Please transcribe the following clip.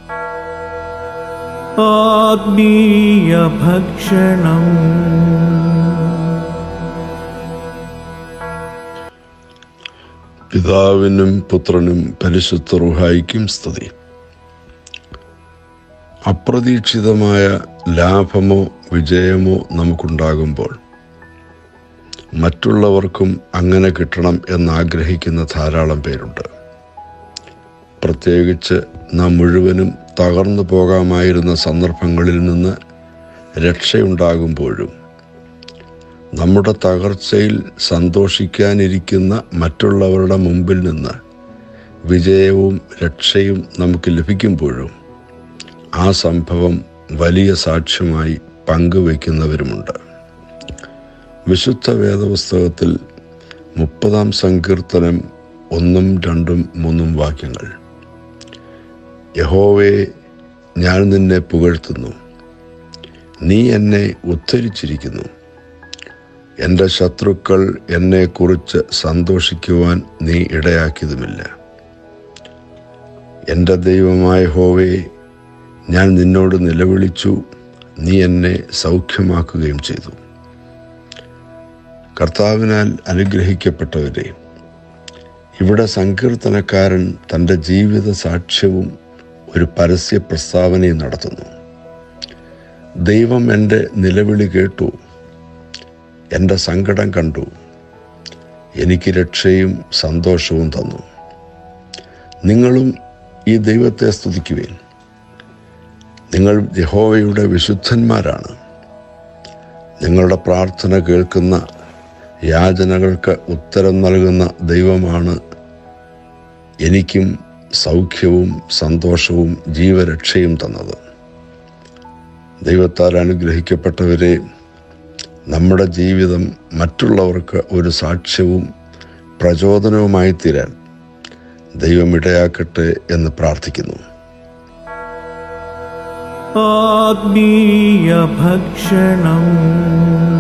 ആത്മീയഭക്ഷണം പിതാവിനും പുത്രനും പരിശുദ്ധ റുഹായിക്കും സ്തുതി അപ്രതീക്ഷിതമായ ലാഭമോ വിജയമോ നമുക്കുണ്ടാകുമ്പോൾ മറ്റുള്ളവർക്കും അങ്ങനെ കിട്ടണം എന്നാഗ്രഹിക്കുന്ന ധാരാളം പേരുണ്ട് പ്രത്യേകിച്ച് നാം മുഴുവനും തകർന്നു പോകാമായിരുന്ന സന്ദർഭങ്ങളിൽ നിന്ന് രക്ഷയുണ്ടാകുമ്പോഴും നമ്മുടെ തകർച്ചയിൽ സന്തോഷിക്കാനിരിക്കുന്ന മറ്റുള്ളവരുടെ മുമ്പിൽ നിന്ന് വിജയവും രക്ഷയും നമുക്ക് ലഭിക്കുമ്പോഴും ആ സംഭവം വലിയ സാക്ഷ്യമായി പങ്കുവയ്ക്കുന്നവരുമുണ്ട് വിശുദ്ധ വേദപുസ്തകത്തിൽ മുപ്പതാം സങ്കീർത്തനം ഒന്നും രണ്ടും മൂന്നും വാക്യങ്ങൾ യഹോവേ ഞാൻ നിന്നെ പുകഴ്ത്തുന്നു നീ എന്നെ ഉദ്ധരിച്ചിരിക്കുന്നു എൻ്റെ ശത്രുക്കൾ എന്നെക്കുറിച്ച് സന്തോഷിക്കുവാൻ നീ ഇടയാക്കിയതുമില്ല എൻ്റെ ദൈവമായ ഹോവേ ഞാൻ നിന്നോട് നിലവിളിച്ചു നീ എന്നെ സൗഖ്യമാക്കുകയും ചെയ്തു കർത്താവിനാൽ അനുഗ്രഹിക്കപ്പെട്ടവരെ ഇവിടെ സങ്കീർത്തനക്കാരൻ തൻ്റെ ജീവിത സാക്ഷ്യവും ഒരു പരസ്യ പ്രസ്താവനയും നടത്തുന്നു ദൈവം എൻ്റെ നിലവിളി കേട്ടു എൻ്റെ സങ്കടം കണ്ടു എനിക്ക് രക്ഷയും സന്തോഷവും തന്നു നിങ്ങളും ഈ ദൈവത്തെ സ്തുതിക്കുവേൻ നിങ്ങൾ യഹോവയുടെ വിശുദ്ധന്മാരാണ് നിങ്ങളുടെ പ്രാർത്ഥന കേൾക്കുന്ന യാചനകൾക്ക് ഉത്തരം നൽകുന്ന ദൈവമാണ് എനിക്കും സൗഖ്യവും സന്തോഷവും ജീവരക്ഷയും തന്നത് ദൈവത്താൽ അനുഗ്രഹിക്കപ്പെട്ടവരെ നമ്മുടെ ജീവിതം മറ്റുള്ളവർക്ക് ഒരു സാക്ഷ്യവും പ്രചോദനവുമായി തീരാൻ ദൈവം ഇടയാക്കട്ടെ എന്ന് പ്രാർത്ഥിക്കുന്നു ആത്മീയഭക്ഷണം